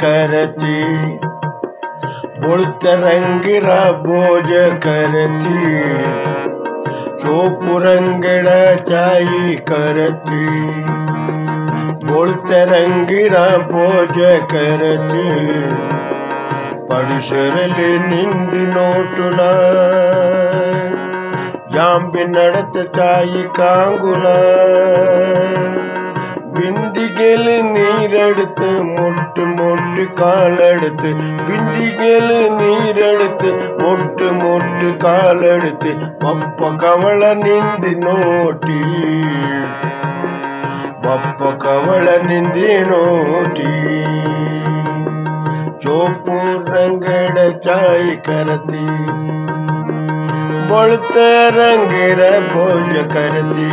करती बोलते रंगिरा बोझ करती चोप रंगड़ चाई करती बोलते रंगिरा बोझ करती ಪಡಿಸರಲಿ ನಿಂದಿ ನೋಟುಲ ಜಾಂಬಿ ನಡತ ಚಾಯಿ ಕಾಂಗುಲ பிந்திகேலு நீரெடுத்து மொட்டு மொட்டு காலெடுத்து பிந்திகேலு நீரெடுத்து மொட்டு மொட்டு காலெடுத்து பப்ப கவள நிந்தி நோட்டி பப்ப கவள நிந்தி நோட்டி चोपू रंगड़ चाय करती बोलते रंगड़ भोज करती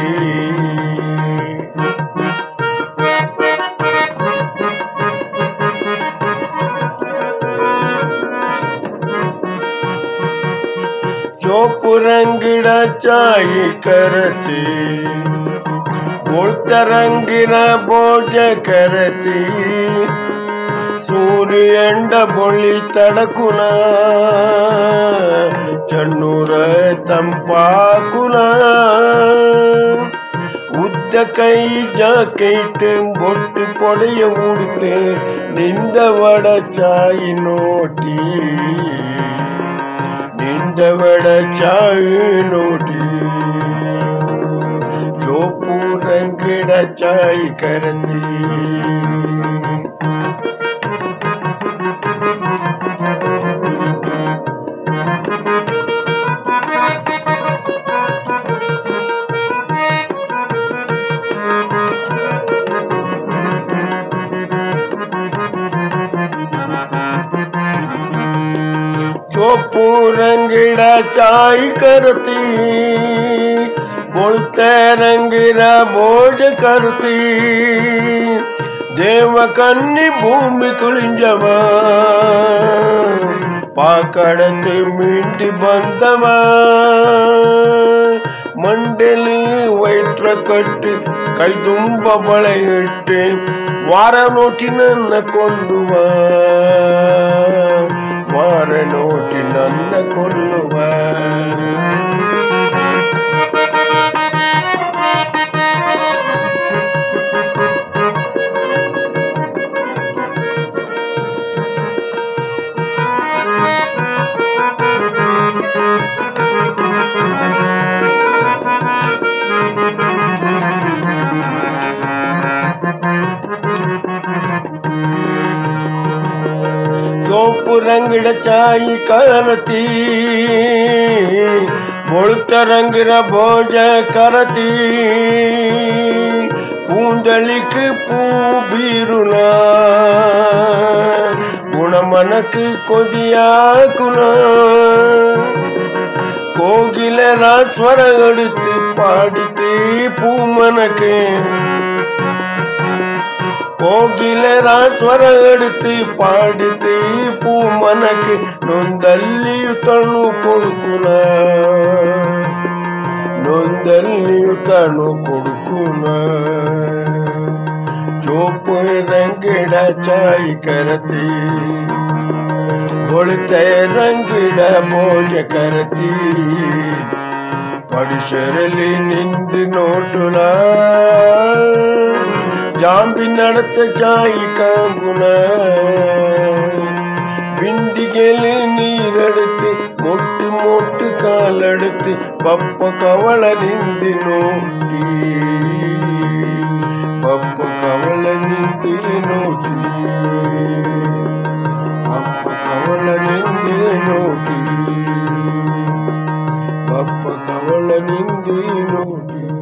चोप रंगड़ा चाय करती बोलते रंगड़ा भोज करती ಸೂರ್ಯಂಡ ಬೊಳಿ ತಡಕುಲ ಚಣ್ಣೂರ ತಂಪಾಕುಲ ಉದ್ದ ಕೈ ಜಾಕೆಟ್ ಬೊಟ್ಟು ಪೊಡೆಯ ಉಡುತ್ತೆ ನಿಂದ ವಡ ಚಾಯಿ ನೋಟಿ ನಿಂದ ವಡ ಚಾಯಿ ನೋಟಿ ಚೋಪು ರಂಗಿಡ ಚಾಯಿ ಕರತಿ चोपू रंगीड़ा चाय करती बोलते रंगीरा बोझ करती ದೇವಕನ್ನಿ ಭೂಮಿ ಕುಳಿಂಜವ ಪಾಕಡತೆ ಮಿಂಡಿ ಬಂದವ ಮಂಡಲಿ ವೈಟ್ರ ಕಟ್ಟಿ ಕೈ ತುಂಬ ಬಳೆ ಇಟ್ಟೆ ವಾರ ನೋಟಿ ನನ್ನ ಕೊಂದುವ ವಾರ ನೋಟಿ ನನ್ನ ಕೊಲ್ಲುವ चोप रंगड़ चाई करती बोलत रंगड़ भोज करती பூந்தளிக் பூ பீருனா குணமனக்கு கொதியாக்குனா கோகில ராஸ்வர எடுத்து பாடித்தே பூமனக்கு ಕೋಗಿಲೆರಾಸ್ವರ ಎಡುತ್ತಿ ಪಾಡಿತಿ ಪೂ ಮನಕ್ಕೆ ನೊಂದಲ್ಲಿಯು ತಣು ಕೊಡುಕುನ ನೊಂದಲ್ಲಿಯು ತಣು ಕೊಡುಕುನ ಚೋಪು ರಂಗಿಡ ಚಾಯಿ ಕರತಿ ಬೊಳತೆ ರಂಗಿಡ ಭೋಜ ಕರತಿ ಪಡಿಸರಲಿ ನಿಂದು ನೋಟುಲ ಜಾಂಬಿ ನಡತ ಚಾಯಿ ಕಾಂಗುನ ಬಿಂದಿಗೆಲಿ ನೀರೆடுத்து மொட்டு மொட்டு காலெடுத்து பப்ப கவள நிந்தி நோட்டி பப்ப கவள நிந்தி நோட்டி பப்ப கவள நிந்தி நோட்டி பப்ப கவள நிந்தி நோட்டி